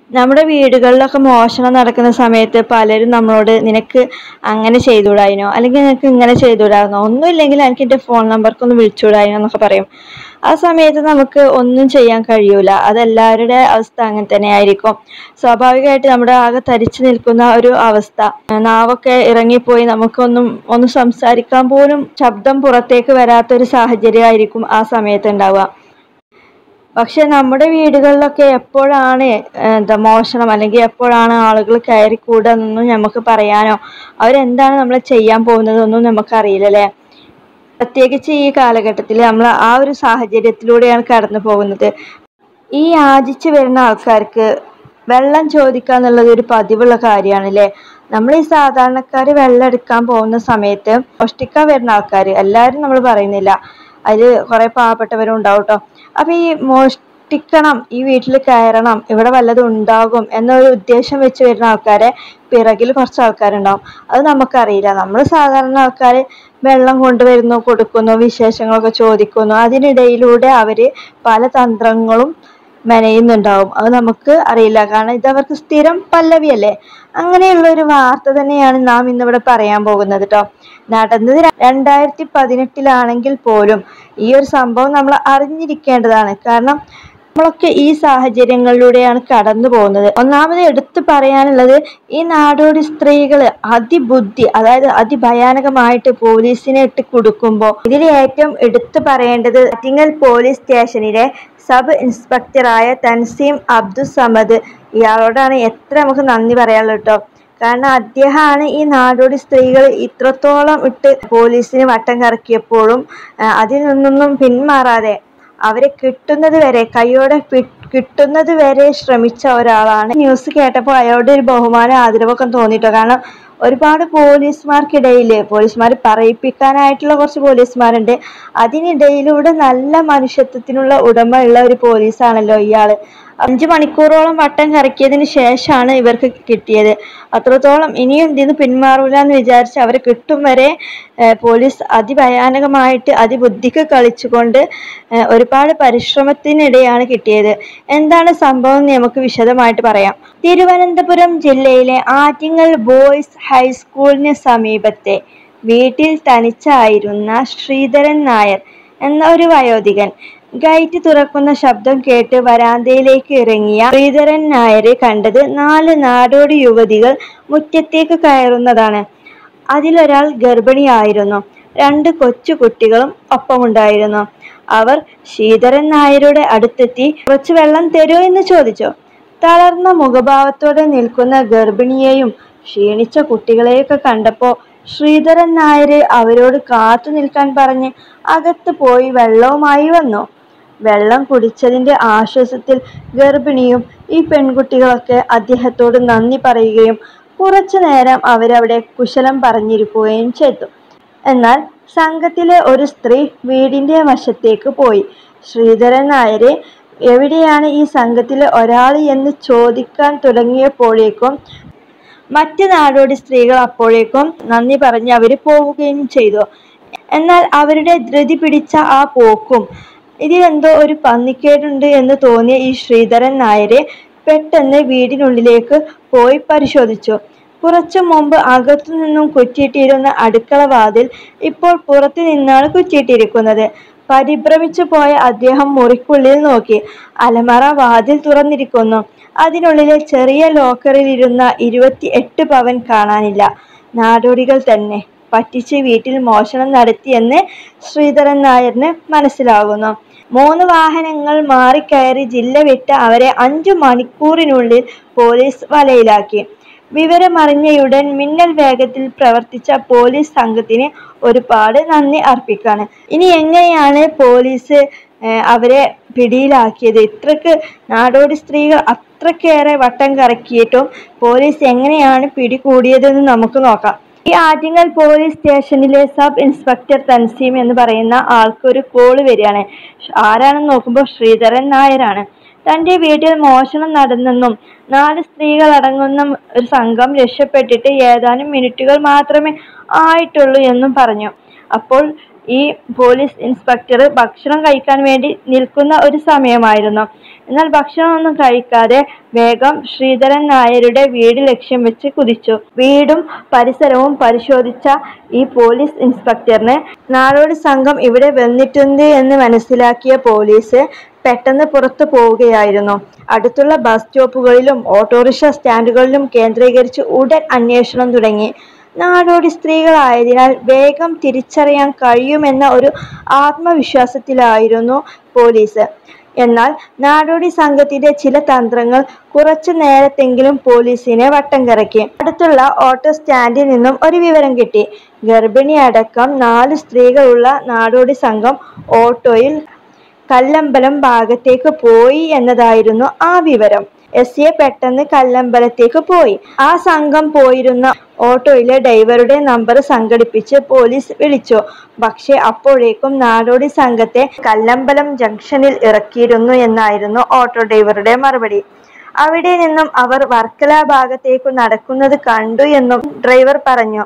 നമ്മുടെ വീടുകളിലൊക്കെ മോഷണം നടക്കുന്ന സമയത്ത് പലരും നമ്മളോട് നിനക്ക് അങ്ങനെ ചെയ്തുകൂടായിനോ അല്ലെങ്കിൽ നിനക്ക് ഇങ്ങനെ ചെയ്തുകൂടായിരുന്നോ ഒന്നുമില്ലെങ്കിൽ എനിക്ക് എൻ്റെ ഫോൺ നമ്പർക്കൊന്ന് വിളിച്ചുകൂടായിനോ എന്നൊക്കെ പറയും ആ സമയത്ത് നമുക്ക് ഒന്നും ചെയ്യാൻ കഴിയൂല അതെല്ലാവരുടെ അവസ്ഥ അങ്ങനെ തന്നെ ആയിരിക്കും സ്വാഭാവികമായിട്ട് നമ്മുടെ ആകെ തരിച്ചു നിൽക്കുന്ന ഒരു അവസ്ഥ നാവൊക്കെ ഇറങ്ങിപ്പോയി നമുക്കൊന്നും ഒന്ന് സംസാരിക്കാൻ പോലും ശബ്ദം പുറത്തേക്ക് വരാത്തൊരു സാഹചര്യമായിരിക്കും ആ സമയത്ത് ഉണ്ടാവുക പക്ഷെ നമ്മുടെ വീടുകളിലൊക്കെ എപ്പോഴാണ് എന്താ മോഷണം അല്ലെങ്കിൽ എപ്പോഴാണ് ആളുകൾ കയറി കൂടുക എന്നൊന്നും നമുക്ക് പറയാനോ അവരെന്താണ് നമ്മൾ ചെയ്യാൻ പോകുന്നതൊന്നും നമുക്കറിയില്ല അല്ലേ പ്രത്യേകിച്ച് ഈ കാലഘട്ടത്തിൽ നമ്മൾ ആ ഒരു സാഹചര്യത്തിലൂടെയാണ് കടന്നു പോകുന്നത് ഈ യാചിച്ച് വരുന്ന ആൾക്കാർക്ക് വെള്ളം ചോദിക്കുക എന്നുള്ളത് ഒരു പതിവുള്ള കാര്യമാണ് അല്ലേ നമ്മൾ ഈ സാധാരണക്കാർ വെള്ളം എടുക്കാൻ പോകുന്ന സമയത്ത് മോഷ്ടിക്കാൻ വരുന്ന ആൾക്കാർ എല്ലാവരും നമ്മൾ പറയുന്നില്ല അതിൽ കുറെ പാവപ്പെട്ടവരും ഉണ്ടാവും കേട്ടോ അപ്പൊ ഈ മോഷ്ടിക്കണം ഈ വീട്ടിൽ കയറണം ഇവിടെ വല്ലതും ഉണ്ടാകും എന്നൊരു ഉദ്ദേശം വെച്ച് വരുന്ന ആൾക്കാരെ പിറകിൽ കുറച്ച് ആൾക്കാരുണ്ടാവും അത് നമുക്കറിയില്ല നമ്മൾ സാധാരണ ആൾക്കാർ വെള്ളം കൊണ്ടുവരുന്നു കൊടുക്കുന്നു വിശേഷങ്ങളൊക്കെ ചോദിക്കുന്നു അതിനിടയിലൂടെ അവര് പല തന്ത്രങ്ങളും മെനയുന്നുണ്ടാവും അത് നമുക്ക് അറിയില്ല കാരണം ഇത് അവർക്ക് സ്ഥിരം പല്ലവിയല്ലേ അങ്ങനെയുള്ള ഒരു വാർത്ത തന്നെയാണ് നാം ഇന്നിവിടെ പറയാൻ പോകുന്നത് കേട്ടോ നടന്നത് രണ്ടായിരത്തി പതിനെട്ടിലാണെങ്കിൽ പോലും ഈ ഒരു സംഭവം നമ്മൾ അറിഞ്ഞിരിക്കേണ്ടതാണ് കാരണം നമ്മളൊക്കെ ഈ സാഹചര്യങ്ങളിലൂടെയാണ് കടന്നു പോകുന്നത് ഒന്നാമത് എടുത്തു പറയാനുള്ളത് ഈ നാടോടി സ്ത്രീകൾ അതിബുദ്ധി അതായത് അതിഭയാനകമായിട്ട് പോലീസിനെ ഇട്ട് കൊടുക്കുമ്പോൾ ഇതിൽ ഏറ്റവും എടുത്തു പറയേണ്ടത് ആറ്റിങ്ങൽ പോലീസ് സ്റ്റേഷനിലെ സബ് ഇൻസ്പെക്ടറായ തൻസീം അബ്ദുൽ സമദ് ഇയാളോടാണ് എത്ര നമുക്ക് നന്ദി പറയാനുള്ളത് കേട്ടോ കാരണം അദ്ദേഹമാണ് ഈ നാടോടി സ്ത്രീകൾ ഇത്രത്തോളം ഇട്ട് പോലീസിന് വട്ടം കറക്കിയപ്പോഴും ആ, അതിൽ നിന്നൊന്നും പിന്മാറാതെ അവരെ കിട്ടുന്നത് വരെ കൈയോടെ പി- കിട്ടുന്നത് വരെ ശ്രമിച്ച ഒരാളാണ് ന്യൂസ് കേട്ടപ്പോൾ അയാളുടെ ഒരു ബഹുമാനം ആദരവൊക്കെ തോന്നിട്ടോ കാരണം ഒരുപാട് പോലീസുമാർക്കിടയിൽ പോലീസുമാർ പറയിപ്പിക്കാനായിട്ടുള്ള കുറച്ച് പോലീസുമാരുണ്ട് അതിനിടയിലൂടെ നല്ല മനുഷ്യത്വത്തിനുള്ള ഉടമ ഉള്ള ഒരു പോലീസാണല്ലോ ഇയാള് അഞ്ച് മണിക്കൂറോളം വട്ടം കറക്കിയതിന് ശേഷമാണ് ഇവർക്ക് കിട്ടിയത് അത്രത്തോളം ഇനിയും ഇതിന് പിന്മാറൂല എന്ന് വിചാരിച്ച് അവരെ കിട്ടും വരെ ഏഹ്, പോലീസ് അതിഭയാനകമായിട്ട് അതിബുദ്ധിക്ക് കളിച്ചുകൊണ്ട് ഏഹ്, ഒരുപാട് പരിശ്രമത്തിനിടെയാണ് കിട്ടിയത് എന്താണ് സംഭവം എന്ന് നമുക്ക് വിശദമായിട്ട് പറയാം തിരുവനന്തപുരം ജില്ലയിലെ ആറ്റിങ്ങൽ ബോയ്സ് ഹൈസ്കൂളിന് സമീപത്തെ വീട്ടിൽ തനിച്ചായിരുന്ന ശ്രീധരൻ നായർ എന്ന ഒരു വയോധികൻ ഗേറ്റ് തുറക്കുന്ന ശബ്ദം കേട്ട് വരാന്തയിലേക്ക് ഇറങ്ങിയ ശ്രീധരൻ നായരെ കണ്ടത് നാല് നാടോടി യുവതികൾ മുറ്റത്തേക്ക് കയറുന്നതാണ് അതിലൊരാൾ ഗർഭിണിയായിരുന്നു രണ്ട് കൊച്ചു കുട്ടികളും ഒപ്പമുണ്ടായിരുന്നു അവർ ശ്രീധരൻ നായരുടെ അടുത്തെത്തി കുറച്ച് വെള്ളം തരുമോ എന്ന് ചോദിച്ചു തളർന്ന മുഖഭാവത്തോടെ നിൽക്കുന്ന ഗർഭിണിയെയും ക്ഷീണിച്ച കുട്ടികളെയൊക്കെ കണ്ടപ്പോൾ ശ്രീധരൻ നായര് അവരോട് കാത്തു നിൽക്കാൻ പറഞ്ഞ് അകത്ത് പോയി വെള്ളവുമായി വന്നു വെള്ളം കുടിച്ചതിന്റെ ആശ്വാസത്തിൽ ഗർഭിണിയും ഈ പെൺകുട്ടികളൊക്കെ അദ്ദേഹത്തോട് നന്ദി പറയുകയും കുറച്ചു നേരം അവരവിടെ കുശലം പറഞ്ഞിരിക്കുകയും ചെയ്തു എന്നാൽ സംഘത്തിലെ ഒരു സ്ത്രീ വീടിന്റെ വശത്തേക്ക് പോയി ശ്രീധരൻ നായരെ എവിടെയാണ് ഈ സംഘത്തിലെ ഒരാൾ എന്ന് ചോദിക്കാൻ തുടങ്ങിയപ്പോഴേക്കും മറ്റ് നാടോടി സ്ത്രീകൾ അപ്പോഴേക്കും നന്ദി പറഞ്ഞ് അവർ പോവുകയും ചെയ്തു എന്നാൽ അവരുടെ ധൃതി പിടിച്ച ആ പോക്കും ഇതിലെന്തോ ഒരു പന്നിക്കേടുണ്ട് എന്ന് തോന്നിയ ഈ ശ്രീധരൻ നായരെ പെട്ടെന്ന് വീടിനുള്ളിലേക്ക് പോയി പരിശോധിച്ചു കുറച്ചു മുമ്പ് അകത്തു നിന്നും കുറ്റിയിട്ടിരുന്ന അടുക്കള വാതിൽ ഇപ്പോൾ പുറത്തു നിന്നാണ് കുറ്റിയിട്ടിരിക്കുന്നത് പരിഭ്രമിച്ചു പോയ അദ്ദേഹം മുറിക്കുള്ളിൽ നോക്കി അലമറ വാതിൽ തുറന്നിരിക്കുന്നു അതിനുള്ളിലെ ചെറിയ ലോക്കറിലിരുന്ന ഇരുപത്തി എട്ട് പവൻ കാണാനില്ല നാടോടികൾ തന്നെ പറ്റിച്ച് വീട്ടിൽ മോഷണം നടത്തിയെന്ന് ശ്രീധരൻ നായരിന് മനസ്സിലാകുന്നു മൂന്ന് വാഹനങ്ങൾ മാറിക്കയറി ജില്ല വിട്ട് അവരെ അഞ്ചു മണിക്കൂറിനുള്ളിൽ പോലീസ് വലയിലാക്കി വിവരമറിഞ്ഞയുടൻ മിന്നൽ വേഗത്തിൽ പ്രവർത്തിച്ച പോലീസ് സംഘത്തിന് ഒരുപാട് നന്ദി അർപ്പിക്കാണ് ഇനി എങ്ങനെയാണ് പോലീസ് ഏഹ്, അവരെ പിടിയിലാക്കിയത് ഇത്രക്ക് നാടോടി സ്ത്രീകൾ അത്രക്കേറെ വട്ടം കറക്കിയിട്ടും പോലീസ് എങ്ങനെയാണ് പിടികൂടിയതെന്ന് നമുക്ക് നോക്കാം ഈ ആറ്റിങ്ങൽ പോലീസ് സ്റ്റേഷനിലെ സബ് ഇൻസ്പെക്ടർ തൻസീം എന്ന് പറയുന്ന ആൾക്ക് ഒരു കോള് വരികയാണ് ആരാണെന്ന് നോക്കുമ്പോൾ ശ്രീധരൻ നായരാണ് തന്റെ വീട്ടിൽ മോഷണം നടന്നെന്നും നാല് സ്ത്രീകൾ അടങ്ങുന്ന ഒരു സംഘം രക്ഷപ്പെട്ടിട്ട് ഏതാനും മിനിറ്റുകൾ മാത്രമേ ആയിട്ടുള്ളൂ എന്നും പറഞ്ഞു അപ്പോൾ ഈ പോലീസ് ഇൻസ്പെക്ടർ ഭക്ഷണം കഴിക്കാൻ വേണ്ടി നിൽക്കുന്ന ഒരു സമയമായിരുന്നു എന്നാൽ ഭക്ഷണമൊന്നും കഴിക്കാതെ വേഗം ശ്രീധരൻ നായരുടെ വീട് ലക്ഷ്യം വെച്ച് കുതിച്ചു വീടും പരിസരവും പരിശോധിച്ച ഈ പോലീസ് ഇൻസ്പെക്ടറിന് നാടോടി സംഘം ഇവിടെ വന്നിട്ടുണ്ട് എന്ന് മനസ്സിലാക്കിയ പോലീസ് പെട്ടെന്ന് പുറത്തു പോവുകയായിരുന്നു അടുത്തുള്ള ബസ് സ്റ്റോപ്പുകളിലും ഓട്ടോറിക്ഷ സ്റ്റാൻഡുകളിലും കേന്ദ്രീകരിച്ച് ഉടൻ അന്വേഷണം തുടങ്ങി നാടോടി സ്ത്രീകളായതിനാൽ വേഗം തിരിച്ചറിയാൻ കഴിയുമെന്ന ഒരു ആത്മവിശ്വാസത്തിലായിരുന്നു പോലീസ് എന്നാൽ നാടോടി സംഘത്തിന്റെ ചില തന്ത്രങ്ങൾ കുറച്ചു നേരത്തെങ്കിലും പോലീസിനെ വട്ടം കറക്കി അടുത്തുള്ള ഓട്ടോ സ്റ്റാൻഡിൽ നിന്നും ഒരു വിവരം കിട്ടി ഗർഭിണി അടക്കം നാല് സ്ത്രീകളുള്ള നാടോടി സംഘം ഓട്ടോയിൽ കല്ലമ്പലം ഭാഗത്തേക്ക് പോയി എന്നതായിരുന്നു ആ വിവരം എസ് എ പെട്ടെന്ന് കല്ലമ്പലത്തേക്ക് പോയി ആ സംഘം പോയിരുന്ന ഓട്ടോയിലെ ഡ്രൈവറുടെ നമ്പർ സംഘടിപ്പിച്ച് പോലീസ് വിളിച്ചു പക്ഷെ അപ്പോഴേക്കും നാടോടി സംഘത്തെ കല്ലമ്പലം ജംഗ്ഷനിൽ ഇറക്കിയിരുന്നു എന്നായിരുന്നു ഓട്ടോ ഡ്രൈവറുടെ മറുപടി അവിടെ നിന്നും അവർ വർക്കല ഭാഗത്തേക്ക് നടക്കുന്നത് കണ്ടു എന്നും ഡ്രൈവർ പറഞ്ഞു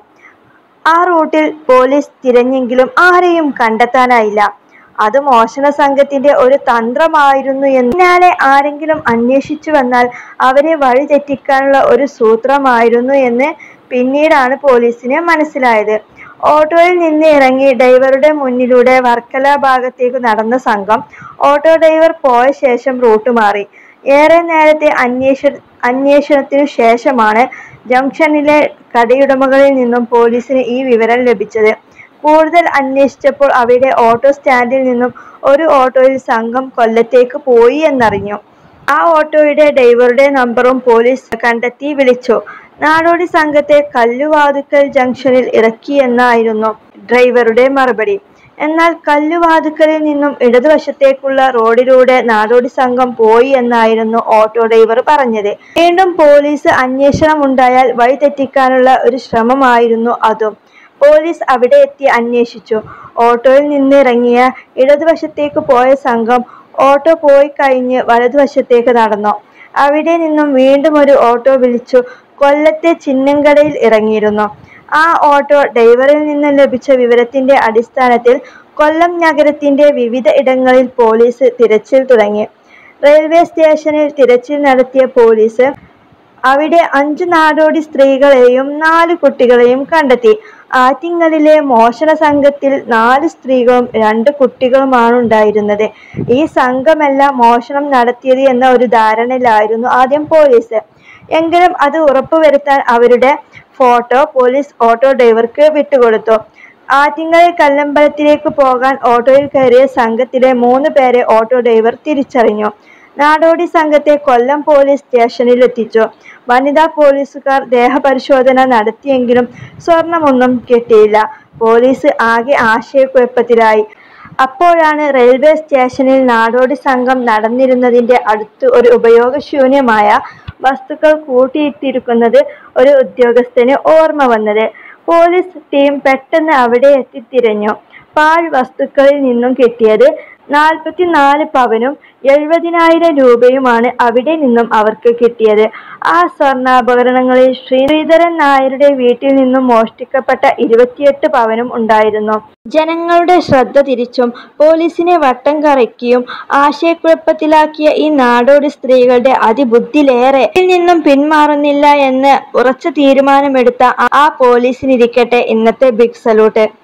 ആ റൂട്ടിൽ പോലീസ് തിരഞ്ഞെങ്കിലും ആരെയും കണ്ടെത്താനായില്ല അത് മോഷണ സംഘത്തിന്റെ ഒരു തന്ത്രമായിരുന്നു എന്ന് പിന്നാലെ ആരെങ്കിലും അന്വേഷിച്ചു വന്നാൽ അവരെ വഴിതെറ്റിക്കാനുള്ള ഒരു സൂത്രമായിരുന്നു എന്ന് പിന്നീടാണ് പോലീസിന് മനസ്സിലായത് ഓട്ടോയിൽ നിന്ന് ഇറങ്ങി ഡ്രൈവറുടെ മുന്നിലൂടെ വർക്കല ഭാഗത്തേക്ക് നടന്ന സംഘം ഓട്ടോ ഡ്രൈവർ പോയ ശേഷം റൂട്ട് മാറി ഏറെ നേരത്തെ അന്വേഷ അന്വേഷണത്തിനു ശേഷമാണ് ജംഗ്ഷനിലെ കടയുടമകളിൽ നിന്നും പോലീസിന് ഈ വിവരം ലഭിച്ചത് കൂടുതൽ അന്വേഷിച്ചപ്പോൾ അവിടെ ഓട്ടോ സ്റ്റാൻഡിൽ നിന്നും ഒരു ഓട്ടോയിൽ സംഘം കൊല്ലത്തേക്ക് പോയി എന്നറിഞ്ഞു ആ ഓട്ടോയുടെ ഡ്രൈവറുടെ നമ്പറും പോലീസ് കണ്ടെത്തി വിളിച്ചു നാടോടി സംഘത്തെ കല്ലുവാതുക്കൽ ജംഗ്ഷനിൽ ഇറക്കിയെന്നായിരുന്നു ഡ്രൈവറുടെ മറുപടി എന്നാൽ കല്ലുവാതുക്കലിൽ നിന്നും ഇടതുവശത്തേക്കുള്ള റോഡിലൂടെ നാടോടി സംഘം പോയി എന്നായിരുന്നു ഓട്ടോ ഡ്രൈവർ പറഞ്ഞത് വീണ്ടും പോലീസ് അന്വേഷണം ഉണ്ടായാൽ വഴിതെറ്റിക്കാനുള്ള ഒരു ശ്രമമായിരുന്നു അതും പോലീസ് അവിടെ എത്തി അന്വേഷിച്ചു ഓട്ടോയിൽ നിന്നിറങ്ങിയ ഇടതുവശത്തേക്ക് പോയ സംഘം ഓട്ടോ പോയി കഴിഞ്ഞ് വലതുവശത്തേക്ക് നടന്നു അവിടെ നിന്നും വീണ്ടും ഒരു ഓട്ടോ വിളിച്ചു കൊല്ലത്തെ ചിന്നങ്കടയിൽ ഇറങ്ങിയിരുന്നു ആ ഓട്ടോ ഡ്രൈവറിൽ നിന്ന് ലഭിച്ച വിവരത്തിന്റെ അടിസ്ഥാനത്തിൽ കൊല്ലം നഗരത്തിന്റെ വിവിധ ഇടങ്ങളിൽ പോലീസ് തിരച്ചിൽ തുടങ്ങി റെയിൽവേ സ്റ്റേഷനിൽ തിരച്ചിൽ നടത്തിയ പോലീസ് അവിടെ അഞ്ചു നാടോടി സ്ത്രീകളെയും നാല് കുട്ടികളെയും കണ്ടെത്തി ആറ്റിങ്ങലിലെ മോഷണ സംഘത്തിൽ നാല് സ്ത്രീകളും രണ്ട് കുട്ടികളുമാണ് ഉണ്ടായിരുന്നത് ഈ സംഘമല്ല മോഷണം നടത്തിയത് എന്ന ഒരു ധാരണയിലായിരുന്നു ആദ്യം പോലീസ് എങ്കിലും അത് ഉറപ്പുവരുത്താൻ അവരുടെ ഫോട്ടോ പോലീസ് ഓട്ടോ ഡ്രൈവർക്ക് വിട്ടുകൊടുത്തു ആറ്റിങ്ങൽ കല്ലമ്പലത്തിലേക്ക് പോകാൻ ഓട്ടോയിൽ കയറിയ സംഘത്തിലെ മൂന്ന് പേരെ ഓട്ടോ ഡ്രൈവർ തിരിച്ചറിഞ്ഞു നാടോടി സംഘത്തെ കൊല്ലം പോലീസ് സ്റ്റേഷനിൽ എത്തിച്ചു വനിതാ പോലീസുകാർ ദേഹപരിശോധന നടത്തിയെങ്കിലും സ്വർണമൊന്നും കിട്ടിയില്ല പോലീസ് ആകെ ആശയക്കുഴപ്പത്തിലായി അപ്പോഴാണ് റെയിൽവേ സ്റ്റേഷനിൽ നാടോടി സംഘം നടന്നിരുന്നതിന്റെ അടുത്ത് ഒരു ഉപയോഗശൂന്യമായ വസ്തുക്കൾ കൂട്ടിയിട്ടിരിക്കുന്നത് ഒരു ഉദ്യോഗസ്ഥന് ഓർമ്മ വന്നത് പോലീസ് ടീം പെട്ടെന്ന് അവിടെ എത്തിത്തിരഞ്ഞു പാഴ് വസ്തുക്കളിൽ നിന്നും കിട്ടിയത് നാൽപ്പത്തിനാല് പവനും എഴുപതിനായിരം രൂപയുമാണ് അവിടെ നിന്നും അവർക്ക് കിട്ടിയത് ആ സ്വർണ്ണാഭരണങ്ങളിൽ ശ്രീധരൻ നായരുടെ വീട്ടിൽ നിന്നും മോഷ്ടിക്കപ്പെട്ട ഇരുപത്തിയെട്ട് പവനും ഉണ്ടായിരുന്നു ജനങ്ങളുടെ ശ്രദ്ധ തിരിച്ചും പോലീസിനെ വട്ടം കറക്കിയും ആശയക്കുഴപ്പത്തിലാക്കിയ ഈ നാടോടി സ്ത്രീകളുടെ അതിബുദ്ധിയിലേറെ ഇതിൽ നിന്നും പിന്മാറുന്നില്ല എന്ന് ഉറച്ച തീരുമാനമെടുത്ത ആ പോലീസിനിരിക്കട്ടെ ഇന്നത്തെ ബിഗ് സല്യൂട്ട്